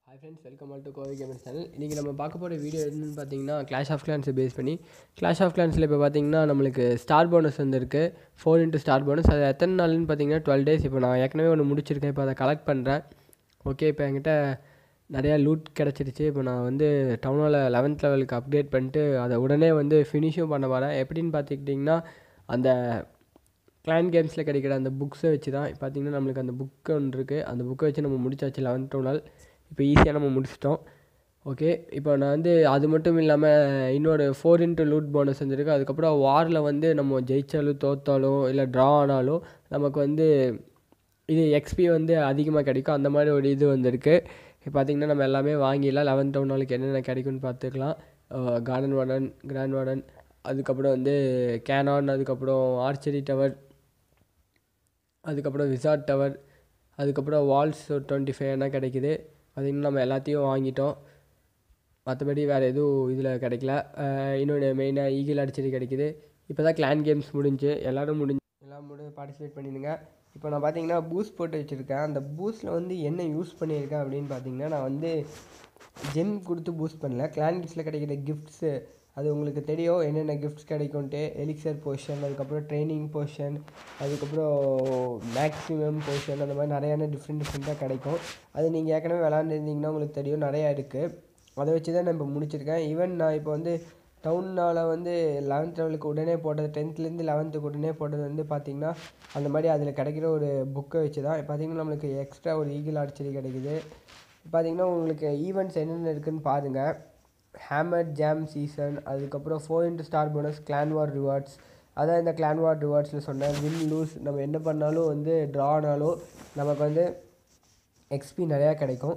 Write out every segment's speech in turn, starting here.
hi friends welcome all to Kovai gamer channel இன்றைக்கி நம்ம பார்க்க போகிற வீடியோ என்னன்னு பார்த்தீங்கன்னா கிளாஷ் ஆஃப் கிளான்ஸை பேஸ் பண்ணி கிளாஷ் ஆஃப் கிளான்ஸில் இப்போ பார்த்தீங்கன்னா நம்மளுக்கு ஸ்டார் போனஸ் வந்திருக்கு ஃபோர் இன்ட்டு ஸ்டார் போனஸ் அது எத்தனை நாள்னு பார்த்தீங்கன்னா டுவெல் டேஸ் இப்போ நான் ஏற்கனவே ஒன்று முடிச்சிருக்கேன் இப்போ அதை கலெக்ட் பண்ணுறேன் ஓகே இப்போ என்கிட்ட நிறையா லூட் கிடச்சிருச்சு இப்போ நான் வந்து டவுனில் லெவன்த் லெவலுக்கு அப்டேட் பண்ணிட்டு அதை உடனே வந்து ஃபினிஷும் பண்ண வரேன் எப்படின்னு பார்த்துக்கிட்டிங்கன்னா அந்த கிளான் கேம்ஸில் கிடைக்கிற அந்த புக்ஸை வச்சு தான் பார்த்தீங்கன்னா நம்மளுக்கு அந்த புக்கு ஒன்று இருக்குது அந்த புக்கை வச்சு நம்ம முடிச்சாச்சு லெவன்த் நாள் இப்போ ஈஸியாக நம்ம முடிச்சிட்டோம் ஓகே இப்போ நான் வந்து அது மட்டும் இல்லாமல் இன்னொரு ஃபோர் இன்ட்டு லூட் போனஸ் வந்துருக்கு அதுக்கப்புறம் வாரில் வந்து நம்ம ஜெயிச்சாலும் தோத்தாலும் இல்லை ட்ரா ஆனாலும் நமக்கு வந்து இது எக்ஸ்பி வந்து அதிகமாக கிடைக்கும் அந்த மாதிரி ஒரு இது வந்திருக்கு இப்போ பார்த்திங்கன்னா நம்ம எல்லாமே வாங்கிடலாம் லெவன்த் டவுன் நாளுக்கு என்னென்ன கிடைக்கும்னு பார்த்துக்கலாம் கார்டன் வார்டன் கிராண்ட் வார்டன் அதுக்கப்புறம் வந்து கேனான் அதுக்கப்புறம் ஆர்ச்சரி டவர் அதுக்கப்புறம் விசார்ட் டவர் அதுக்கப்புறம் வால்ஸ் டுவெண்ட்டி ஃபைவ் என்ன கிடைக்குது பார்த்திங்கன்னா நம்ம எல்லாத்தையும் வாங்கிட்டோம் மற்றபடி வேறு எதுவும் இதில் கிடைக்கல இன்னொன்று மெயினாக ஈகிள் அடிச்சடி கிடைக்குது இப்போ தான் கிளான் கேம்ஸ் முடிஞ்சு எல்லோரும் முடிஞ்சு எல்லாம் முடிஞ்சு பார்ட்டிசிபேட் பண்ணிடுங்க இப்போ நான் பார்த்தீங்கன்னா பூஸ்ட் போட்டு வச்சுருக்கேன் அந்த பூஸ்ட்டில் வந்து என்ன யூஸ் பண்ணியிருக்கேன் அப்படின்னு பார்த்தீங்கன்னா நான் வந்து ஜென் கொடுத்து பூஸ்ட் பண்ணல கிளான் கிஃப்ட்ஸில் கிடைக்கிற கிஃப்ட்ஸு அது உங்களுக்கு தெரியும் என்னென்ன கிஃப்ட்ஸ் கிடைக்கும்ட்டு எலிக்சர் போர்ஷன் அதுக்கப்புறம் ட்ரைனிங் போர்ஷன் அதுக்கப்புறம் மேக்ஸிமம் போர்ஷன் அந்த மாதிரி நிறையான டிஃப்ரெண்ட் டிஃப்ரெண்ட்டாக கிடைக்கும் அது நீங்கள் ஏற்கனவே விளாண்டுருந்தீங்கன்னா உங்களுக்கு தெரியும் நிறையா இருக்குது அதை வச்சு தான் நான் இப்போ முடிச்சிருக்கேன் ஈவன் நான் இப்போ வந்து டவுனால் வந்து லெவன்த் லெவலுக்கு உடனே போட்டது டென்த்லேருந்து லெவன்த்துக்கு உடனே போட்டது வந்து பார்த்திங்கன்னா அந்த மாதிரி அதில் கிடைக்கிற ஒரு புக்கை வச்சு தான் பார்த்திங்கன்னா நம்மளுக்கு எக்ஸ்ட்ரா ஒரு ஈகிள் ஆர்ச்சரி கிடைக்குது பார்த்திங்கன்னா உங்களுக்கு ஈவெண்ட்ஸ் என்னென்ன இருக்குதுன்னு பாருங்கள் ஹேமர் ஜாம் சீசன் அதுக்கப்புறம் four into star bonus clan war rewards அதான் இந்த கிளான் வார் ரிவார்ட்ஸில் சொன்னேன் வின் லூஸ் நம்ம என்ன பண்ணாலும் வந்து ட்ரா ஆனாலும் நமக்கு வந்து எக்ஸ்பி நிறையா கிடைக்கும்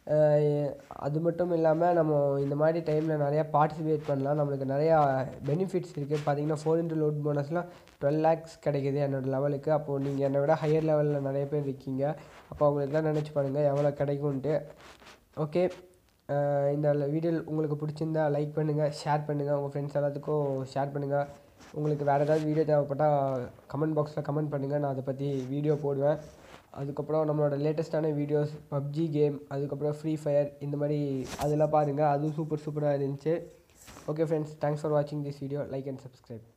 அது மட்டும் இல்லாமல் நம்ம இந்த மாதிரி டைமில் நிறையா பார்ட்டிசிபேட் பண்ணலாம் நம்மளுக்கு நிறையா பெனிஃபிட்ஸ் இருக்குது பார்த்தீங்கன்னா ஃபோர் இன்ட்டு லோட் போனஸ்லாம் டுவெல் லேக்ஸ் கிடைக்கிது என்னோடய லெவலுக்கு அப்போது நீங்கள் என்னை விட ஹையர் லெவலில் நிறைய பேர் இருக்கீங்க அப்போ அவங்களுக்குலாம் நினச்சி பாருங்கள் எவ்வளோ கிடைக்கும்ன்ட்டு ஓகே இந்த வீடியோ உங்களுக்கு பிடிச்சிருந்தா லைக் பண்ணுங்கள் ஷேர் பண்ணுங்கள் உங்கள் ஃப்ரெண்ட்ஸ் எல்லாத்துக்கும் ஷேர் பண்ணுங்கள் உங்களுக்கு வேறு ஏதாவது வீடியோ தேவைப்பட்டால் கமெண்ட் பாக்ஸில் கமெண்ட் பண்ணுங்கள் நான் அதை பற்றி வீடியோ போடுவேன் அதுக்கப்புறம் நம்மளோட லேட்டஸ்ட்டான வீடியோஸ் பப்ஜி கேம் அதுக்கப்புறம் ஃப்ரீ ஃபயர் இந்த மாதிரி அதெல்லாம் பாருங்கள் அதுவும் சூப்பர் சூப்பராக இருந்துச்சு ஓகே ஃப்ரெண்ட்ஸ் தேங்க்ஸ் ஃபார் வாட்சிங் this video like and subscribe